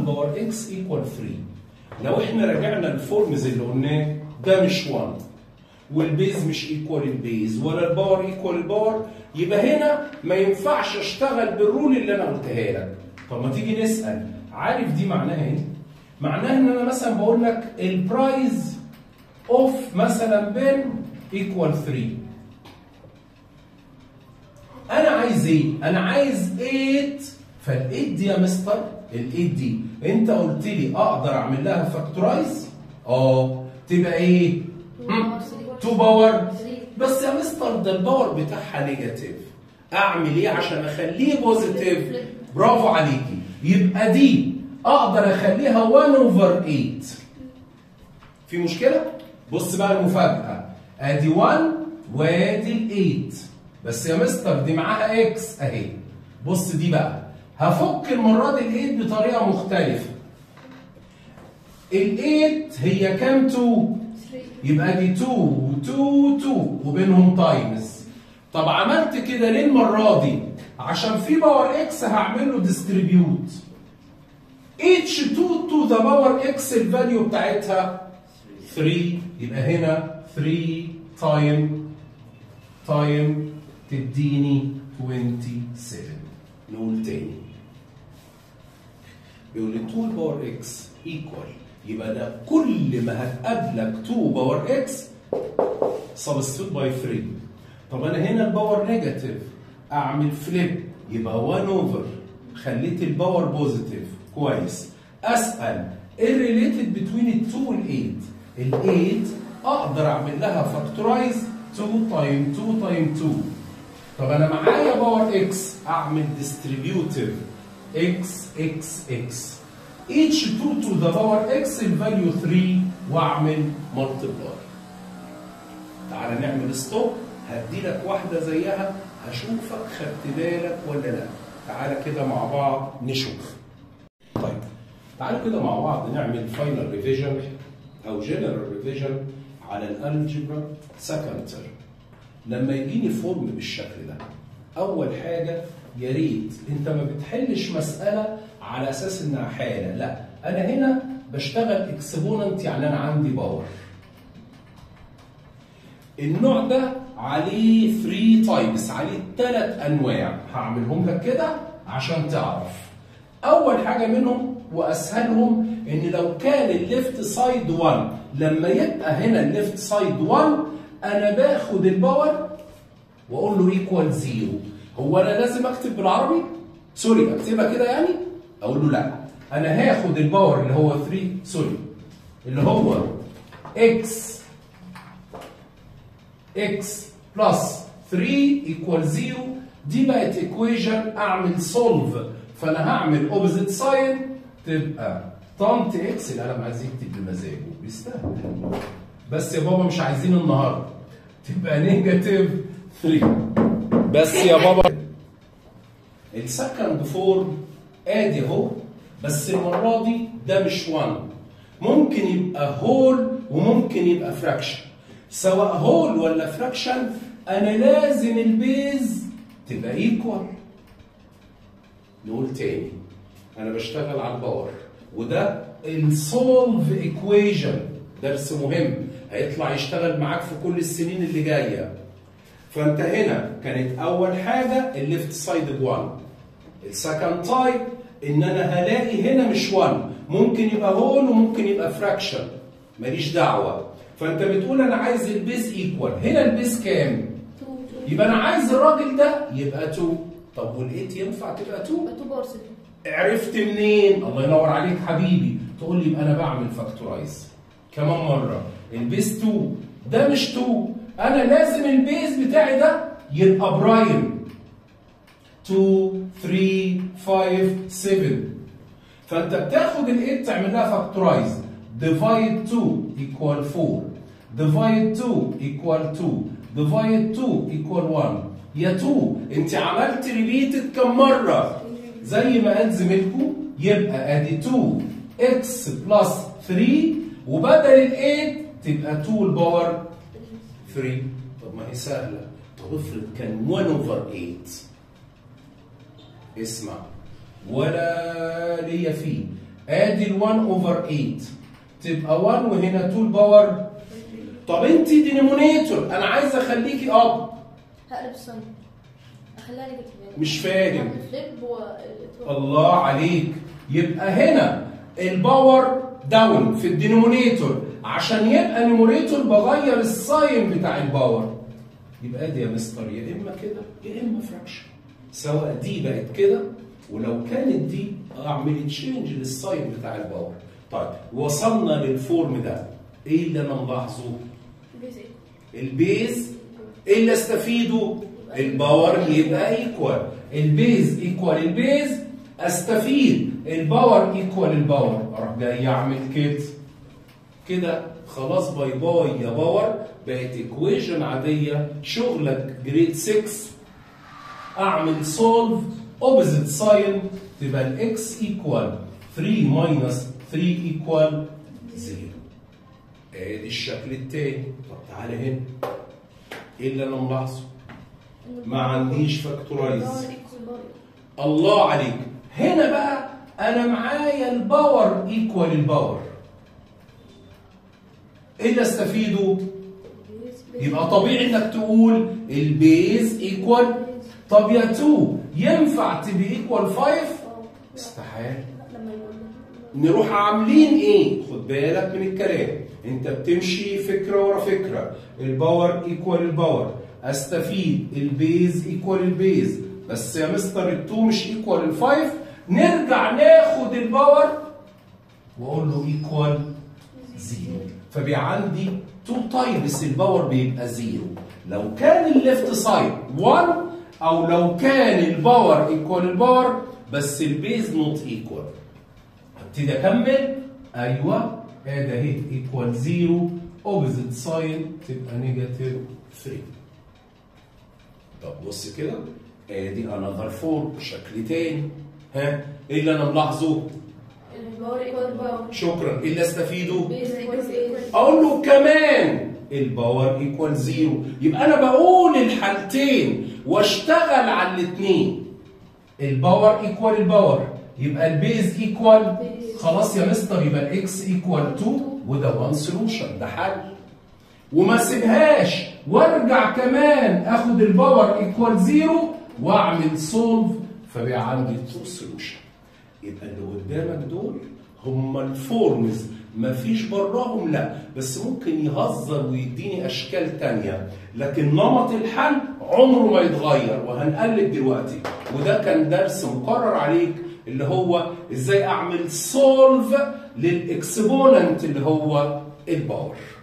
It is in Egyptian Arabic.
باور اكس ايكوال 3 لو احنا رجعنا الفورمز اللي قلناه ده مش 1 والبيز مش ايكوال البيز ولا الباور ايكوال الباور يبقى هنا ما ينفعش اشتغل بالرول اللي انا قلتها لك طب ما تيجي نسال عارف دي معناها ايه؟ معناها ان انا مثلا بقول لك البرايز اوف مثلا بن ايكوال 3 انا عايز ايه؟ انا عايز 8 فال 8 دي يا مستر ال 8 دي انت قلت لي اقدر اعمل لها فاكتورايز؟ اه تبقى ايه؟ 2 باور بس يا مستر ده الباور بتاعها نيجاتيف اعمل ايه عشان اخليه بوزيتيف؟ برافو عليكي يبقى دي اقدر اخليها 1 اوفر 8 في مشكله؟ بص بقى المفاجاه ادي 1 وادي ال 8 بس يا مستر دي معاها اكس اهي بص دي بقى هفك المره دي ال 8 بطريقه مختلفه ال 8 هي كام 2 يبقى دي 2 2 2 وبينهم تايمز طب عملت كده ليه المره دي عشان في باور اكس هعمل له ديستريبيوت اتش 2 تو ذا باور اكس الفاليو بتاعتها 3 يبقى هنا 3 تايم تايم تديني 27 نقول تاني بيقول لي 2 باور اكس ايكوال يبقى ده كل ما هتقابلك 2 باور اكس سبستيوت باي 3 طب انا هنا الباور نيجاتيف اعمل فليب يبقى 1 اوفر خليت الباور بوزيتيف كويس اسال ايه الريليتد بتوين ال 2 وال 8 ال 8 اقدر اعمل لها فاكتورايز 2 تايم 2 تايم 2 طب انا معايا باور اكس اعمل ديستريبيوتيف اكس اكس اكس each 2 to the power x الفاليو 3 واعمل ملتبلاي تعالى نعمل ستوب هدي لك واحده زيها هشوفك خدت بالك ولا لا تعالى كده مع بعض نشوف طيب تعالوا كده مع بعض نعمل فاينل ريفيجن او جنرال ريفيجن على الالجبرا سكند ترم لما يجيني فورم بالشكل ده اول حاجه يا ريت انت ما بتحلش مساله على اساس انها حاله لا انا هنا بشتغل اكسبوننت يعني انا عندي باور النوع ده عليه 3 تايبس عليه ثلاث انواع هعملهم لك كده عشان تعرف اول حاجه منهم واسهلهم ان لو كان الليفت سايد 1 لما يبقى هنا الليفت سايد 1 انا باخد الباور واقول له ايكوال زيرو هو انا لازم اكتب بالعربي سوري اكتبها كده يعني اقول له لا انا هاخد الباور اللي هو 3 سوري اللي هو اكس اكس بلس 3 ايكوال 0 دي بقت ايكويشن اعمل سولف فانا هعمل اوبوزيت ساين تبقى طنط اكس القلم عايز يكتب بمزاجه بيستاهل بس يا بابا مش عايزين النهارده تبقى نيجاتيف 3 بس يا بابا السكند فورم ادي اهو بس المره دي ده مش 1 ممكن يبقى هول وممكن يبقى فراكشن سواء هول ولا فراكشن انا لازم البيز تبقى ايكوال نقول تاني انا بشتغل على الباور وده السولف ايكويشن درس مهم هيطلع يشتغل معاك في كل السنين اللي جايه فانت هنا كانت اول حاجه الليفت سايد ب 1 السكند تايب ان انا هلاقي هنا مش 1 ممكن يبقى هول وممكن يبقى فراكشن ماليش دعوه فانت بتقول انا عايز البيز ايكوال هنا البيز كام يبقى انا عايز الراجل ده يبقى 2 طب وال8 ينفع تبقى 2 2 باور 6 عرفت منين الله ينور عليك حبيبي تقول لي يبقى انا بعمل فاكتورايز كمان مره البيز 2 ده مش 2 انا لازم البيز بتاعي ده يبقى برايم 2 3 5 7 فانت بتاخد ال8 تعمل لها فاكتورايز ديفايد 2 ايكوال 4 ديفايد 2 ايكوال 2 ديفايد 2 ايكوال 1 يا 2 انت عملت ريبيتد كم مره زي ما قال زميلكم يبقى ادي 2 اكس بلس 3 وبدل ال 8 تبقى 2 الباور 3 طب ما هي سهله طب افرض كان 1 اوفر 8 اسمع ولا ليا فيه ادي ال 1 اوفر 8 تبقى 1 وهنا 2 الباور طب انت دينومينيتور انا عايز اخليكي اب هقلب الصين اخليها نيجاتيف يعني مش فاهم فليب و الله عليك يبقى هنا الباور داون في الدينومينيتور عشان يبقى نيموريتور بغير الساين بتاع الباور يبقى دي يا مستر يا اما كده يا اما فراكشن سواء دي بقت كده ولو كانت دي اعمل تشينج للساين بتاع الباور طيب وصلنا للفورم ده ايه اللي انا ملاحظه بيزك البيز ايه اللي استفيده الباور يبقى ايكوال البيز ايكوال البيز استفيد الباور ايكوال الباور اروح جاي اعمل كده كده خلاص باي باي يا باور بقت ايكويشن عاديه شغلك جريد 6 اعمل سولف اوبوزيت ساين تبقى الاكس ايكوال 3 ماينس 3 ايكوال 0 ادي الشكل التاني طب تعالى هنا ايه اللي انا ملاحظه ما عنديش فاكتورايز الله عليك هنا بقى انا معايا الباور ايكوال الباور ايه اللي استفيده يبقى طبيعي انك تقول البيز ايكوال طب يا 2 ينفع تبقى ايكوال 5 استحاله لما يقول نروح عاملين ايه خد بالك من الكلام انت بتمشي فكره ورا فكره الباور ايكوال الباور استفيد البيز ايكوال البيز بس يا مستر التو مش ايكوال الفايف نرجع ناخد الباور واقول له ايكوال زيرو فبقى عندي تو تايمز الباور بيبقى زيرو لو كان الليفت سايد 1 او لو كان الباور ايكوال الباور بس البيز نوت ايكوال ابتدي اكمل ايوه ادي اهي ايكوال زيرو اوبوزيت ساين تبقى نيجاتيف 3 طب بص كده ادي انذر فورم شكل تاني ها ايه اللي انا ملاحظه؟ الباور ايكوال باور شكرا ايه اللي استفيده؟ بيز ايكوال بيز اقول له كمان الباور ايكوال زيرو يبقى انا بقول الحالتين واشتغل على الاثنين الباور ايكوال الباور يبقى البيز ايكوال خلاص يا مستر يبقى الاكس ايكوال 2 وده وان سولوشن ده حل وما سيبهاش وارجع كمان اخد الباور ايكوال زيرو واعمل سولف فبقى عندي تو سولوشن يبقى اللي قدامك دول هم الفورمز مفيش براهم لا بس ممكن يهزر ويديني اشكال تانية لكن نمط الحل عمره ما يتغير وهنقلب دلوقتي وده كان درس مقرر عليك اللي هو ازاي اعمل سولف للاكسبوننت اللي هو الباور